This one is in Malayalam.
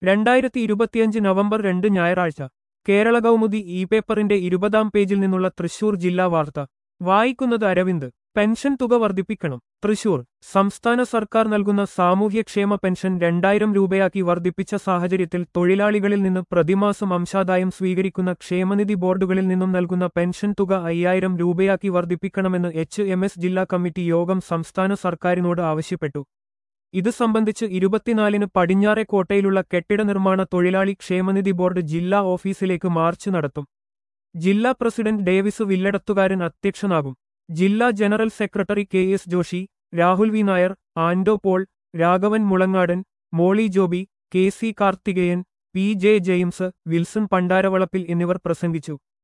രണ്ടായിരത്തി ഇരുപത്തിയഞ്ച് നവംബർ രണ്ട് ഞായറാഴ്ച കേരള കൗമുദി ഇ പേപ്പറിന്റെ ഇരുപതാം പേജിൽ നിന്നുള്ള തൃശൂർ ജില്ലാ വാർത്ത വായിക്കുന്നത് അരവിന്ദ് പെൻഷൻ തുക വർദ്ധിപ്പിക്കണം തൃശൂർ സംസ്ഥാന സർക്കാർ നൽകുന്ന സാമൂഹ്യക്ഷേമ പെൻഷൻ രണ്ടായിരം രൂപയാക്കി വർദ്ധിപ്പിച്ച സാഹചര്യത്തിൽ തൊഴിലാളികളിൽ നിന്ന് പ്രതിമാസം അംശാദായം സ്വീകരിക്കുന്ന ക്ഷേമനിധി ബോർഡുകളിൽ നിന്നും നൽകുന്ന പെൻഷൻ തുക അയ്യായിരം രൂപയാക്കി വർദ്ധിപ്പിക്കണമെന്ന് എച്ച് എം എസ് ജില്ലാ കമ്മിറ്റി യോഗം സംസ്ഥാന സർക്കാരിനോട് ആവശ്യപ്പെട്ടു ഇത് സംബന്ധിച്ച് ഇരുപത്തിനാലിന് പടിഞ്ഞാറെക്കോട്ടയിലുള്ള കെട്ടിട നിർമ്മാണ തൊഴിലാളി ക്ഷേമനിധി ബോർഡ് ജില്ലാ ഓഫീസിലേക്ക് മാർച്ച് നടത്തും ജില്ലാ പ്രസിഡന്റ് ഡേവിസ് വില്ലടത്തുകാരൻ അധ്യക്ഷനാകും ജില്ലാ general secretary K S Joshi Rahul V Nair Ando Paul Raghavan Mulangadan Molly Joby K C Karthikeyan P J James Wilson Pandaravalappil എന്നിവർ പ്രസംഗിച്ചു